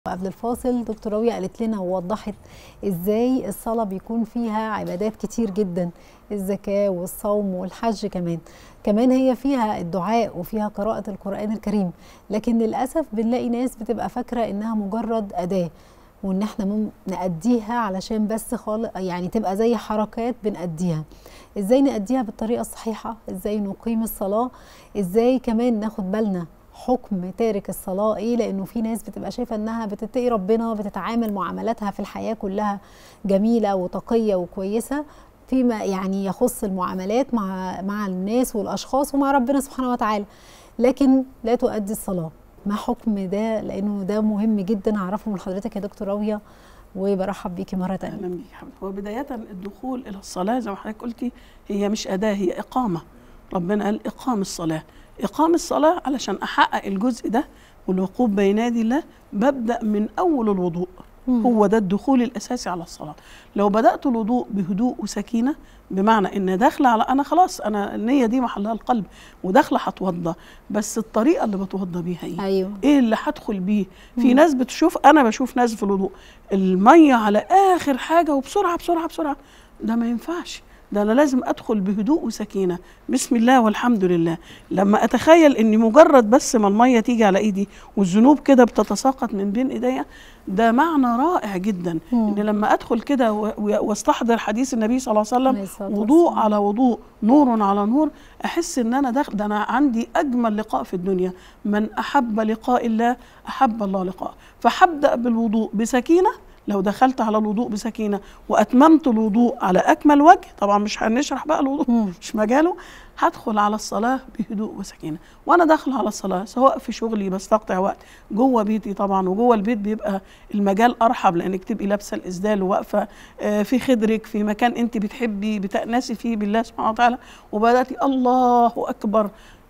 قبل الفاصل دكتور راوية قالت لنا ووضحت ازاي الصلاة بيكون فيها عبادات كتير جدا الزكاة والصوم والحج كمان كمان هي فيها الدعاء وفيها قراءة القرآن الكريم لكن للأسف بنلاقي ناس بتبقى فاكرة إنها مجرد أداة وإن احنا مم نأديها علشان بس خالق يعني تبقى زي حركات بنأديها ازاي نأديها بالطريقة الصحيحة ازاي نقيم الصلاة ازاي كمان ناخد بالنا حكم تارك الصلاة ايه لانه في ناس بتبقى شايفة انها بتتقي ربنا بتتعامل معاملاتها في الحياة كلها جميلة وتقية وكويسة فيما يعني يخص المعاملات مع مع الناس والاشخاص ومع ربنا سبحانه وتعالى لكن لا تؤدي الصلاة ما حكم ده لانه ده مهم جدا اعرفه من حضرتك يا دكتور راوية وبرحب بيكي مرة تانية اهلا بيكي حبيبتي هو بداية الدخول الى الصلاة زي ما حضرتك قلتي هي مش أداة هي إقامة ربنا قال إقام الصلاة إقام الصلاة علشان أحقق الجزء ده والوقوف بين يدي الله ببدأ من أول الوضوء مم. هو ده الدخول الأساسي على الصلاة لو بدأت الوضوء بهدوء وسكينة بمعنى ان داخله على انا خلاص انا النيه دي محلها القلب وداخله هتوضى بس الطريقه اللي بتوضى بيها ايه ايوه ايه اللي هدخل بيه في مم. ناس بتشوف انا بشوف ناس في الوضوء الميه على اخر حاجه وبسرعه بسرعه بسرعه ده ما ينفعش ده انا لازم ادخل بهدوء وسكينه بسم الله والحمد لله لما اتخيل اني مجرد بس ما الميه تيجي على ايدي والذنوب كده بتتساقط من بين ايديا ده معنى رائع جدا مم. ان لما ادخل كده و- و- واستحضر حديث النبي صلى الله عليه عليه وسلم الصلاة وضوء والسلام. على وضوء نور على نور احس ان انا داخل ده انا عندي اجمل لقاء في الدنيا من احب لقاء الله احب الله لقاءه فهبدا بالوضوء بسكينه لو دخلت على الوضوء بسكينه واتممت الوضوء على اكمل وجه طبعا مش هنشرح بقى الوضوء مم. مش مجاله هدخل على الصلاه بهدوء وسكينه وانا داخله على الصلاه سواء في شغلي بستقطع وقت جوه بيتي طبعا وجوه البيت بيبقى المجال ارحب لانك تبقي لابسه الاسدال وواقفه آه، في خدرك في مكان انت بتحبي بتأنسي فيه بالله سبحانه وتعالى وبداتي الله اكبر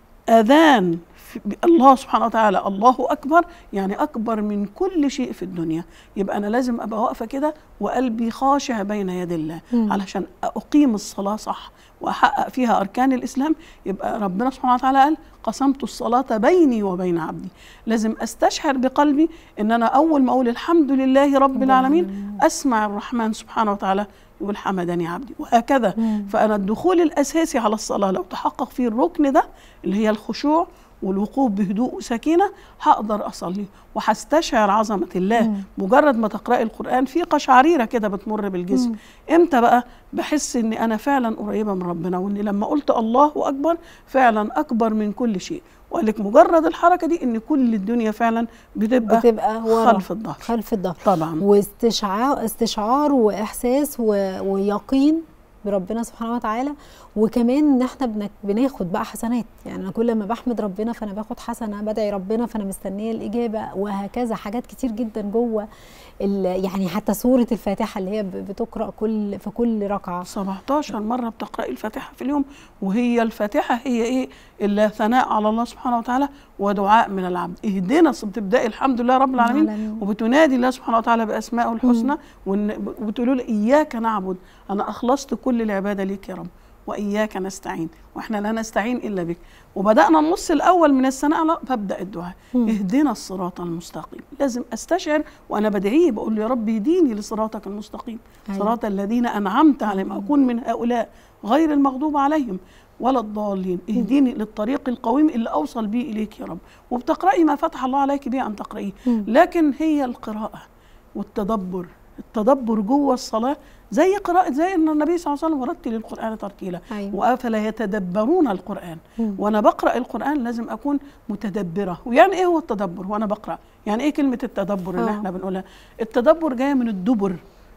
اذان في- الله سبحانه وتعالى الله اكبر يعني اكبر من كل شيء في الدنيا يبقى انا لازم ابقى واقفه كده وقلبي خاشع بين يدي الله مم. علشان اقيم الصلاه صح واحقق فيها اركان الاسلام يبقى ربنا سبحانه وتعالى قال قسمت الصلاه بيني وبين عبدي لازم استشعر بقلبي ان انا اول ما اقول الحمد لله رب العالمين اسمع الرحمن سبحانه وتعالى يقول حمدني عبدي وهكذا مم. فانا الدخول الاساسي على الصلاه لو تحقق فيه الركن ده اللي هي الخشوع والوقوف بهدوء وسكينه هقدر اصلي وهستشعر عظمه الله مم. مجرد ما تقراي القران في قشعريره كده بتمر بالجسم مم. امتى بقى بحس اني انا فعلا قريبه من ربنا واني لما قلت الله اكبر فعلا اكبر من كل شيء وقال لك مجرد الحركه دي ان كل الدنيا فعلا بتبقى, بتبقى ورا خلف الظهر خلف الظهر طبعا واستشعار استشعار واحساس و... ويقين بربنا سبحانه وتعالى وكمان ان احنا بنك... بناخد بقى حسنات يعني انا كل ما بحمد ربنا فانا باخد حسنه بدعي ربنا فانا مستنيه الاجابه وهكذا حاجات كتير جدا جوه ال... يعني حتى سوره الفاتحه اللي هي ب- بتقرا كل في كل ركعه 17 مرة بتقرأي الفاتحة في اليوم وهي الفاتحة هي إيه إلا ثناء على الله سبحانه وتعالى ودعاء من العبد اهدنا ص- بتبدأي الحمد لله رب العالمين العالمين. وبتنادي الله سبحانه وتعالى بأسمائه الحسنى وإن- وبتقولوا له إياك نعبد أنا أخلصت كل العبادة ليك يا رب وإياك نستعين وإحنا لا نستعين إلا بك وبدأنا النص الأول من الثناء على فابدأ الدعاء مم. اهدنا الصراط المستقيم لازم أستشعر وأنا بدعيه بقول له يا رب اهديني لصراطك المستقيم أيوة. صراط الذين أنعمت عليهم أكون من هؤلاء غير المغضوب عليهم ولا الضالين اهديني للطريق القويم اللي أوصل به إليك يا رب وبتقرأي ما فتح الله عليك به أن تقرأيه مم. لكن هي القراءة والتدبر التدبر جوه الصلاة زي قراءة زي أن النبي صلى الله عليه وسلم ورتل القرآن ترتيلا أيوة. وأفلا يتدبرون القرآن مم. وأنا بقرأ القرآن لازم أكون متدبرة ويعني إيه هو التدبر وأنا بقرأ يعني إيه كلمة التدبر اللي آه. إحنا بنقولها التدبر جاية من الدبر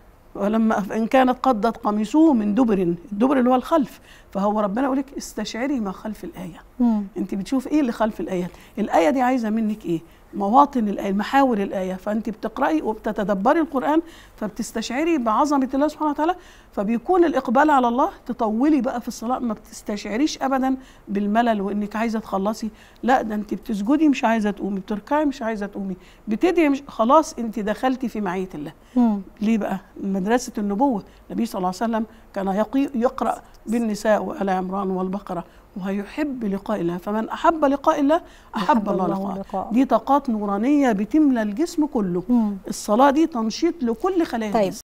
ولما ان كانت قدت قميصه من دبر الدبر اللي هو الخلف فهو ربنا يقول لك استشعري ما خلف الايه مم. انت بتشوف ايه اللي خلف الايات الايه دي عايزه منك ايه مواطن الايه محاور الايه فانت بتقراي وبتتدبري القران فبتستشعري بعظمه الله سبحانه وتعالى فبيكون الاقبال على الله تطولي بقى في الصلاه ما بتستشعريش ابدا بالملل وانك عايزه تخلصي لا ده انت بتسجدي مش عايزه تقومي بتركعي مش عايزه تقومي بتدعي مش خلاص انت دخلتي في معيه الله مم. ليه بقى؟ مدرسة النبوة، النبي صلى الله عليه وسلم كان يقي- يقرأ بالنساء وآل عمران والبقرة وهيحب لقاء الله فمن أحب لقاء الله أحب الله لقاءه لقاءه. دي طاقات نورانية بتملى الجسم كله مم. الصلاة دي تنشيط لكل خلايا طيب الجسم